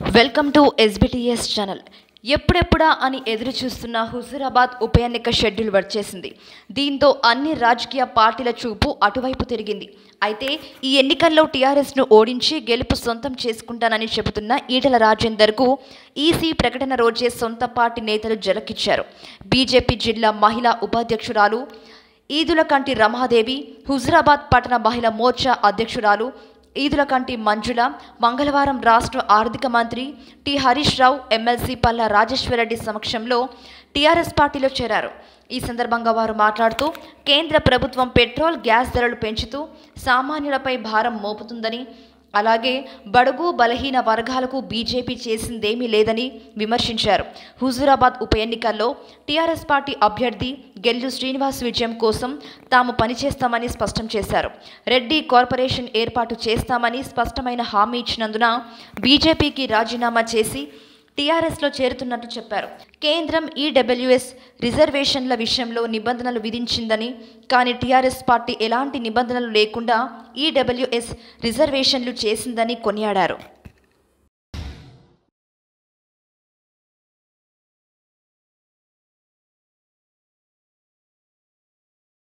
welcome to SBTS channel ఎప్పుడెప్పుడా అని ఎదురు చూస్తున్న హుజూరాబాద్ ఉప ఎన్నిక షెడ్యూల్ వచ్చేసింది దీంతో అన్ని రాజకీయ పార్టీల చూపు అటువైపు తిరిగింది అయితే ఈ ఎన్నికల్లో టీఆర్ఎస్ను ఓడించి గెలుపు సొంతం చేసుకుంటానని చెబుతున్న ఈటల రాజేందర్కు ఈసీ ప్రకటన రోజే సొంత పార్టీ నేతలు జలకిచ్చారు బీజేపీ జిల్లా మహిళా ఉపాధ్యక్షురాలు ఈదులకంటి రమాదేవి హుజూరాబాద్ పట్టణ మహిళా మోర్చా అధ్యక్షురాలు ఈదులకంటి మంజుల మంగళవారం రాష్ట్ర ఆర్థిక మంత్రి టి హరీష్ రావు ఎమ్మెల్సీ పల్లా రాజేశ్వరరెడ్డి సమక్షంలో టీఆర్ఎస్ పార్టీలో చేరారు ఈ సందర్భంగా వారు మాట్లాడుతూ కేంద్ర ప్రభుత్వం పెట్రోల్ గ్యాస్ ధరలు పెంచుతూ సామాన్యులపై భారం మోపుతుందని అలాగే బడుగు బలహీన వర్గాలకు బీజేపీ చేసిందేమీ లేదని విమర్శించారు హుజూరాబాద్ ఉప ఎన్నికల్లో టీఆర్ఎస్ పార్టీ అభ్యర్థి గెల్లు శ్రీనివాస్ విజయం కోసం తాము పనిచేస్తామని స్పష్టం చేశారు రెడ్డి కార్పొరేషన్ ఏర్పాటు చేస్తామని స్పష్టమైన హామీ ఇచ్చినందున బీజేపీకి రాజీనామా చేసి టీఆర్ఎస్లో చేరుతున్నట్టు చెప్పారు కేంద్రం ఈడబ్ల్యూఎస్ రిజర్వేషన్ల విషయంలో నిబంధనలు విధించిందని కానీ టీఆర్ఎస్ పార్టీ ఎలాంటి నిబంధనలు లేకుండా ఈడబ్ల్యూఎస్ రిజర్వేషన్లు చేసిందని కొనియాడారు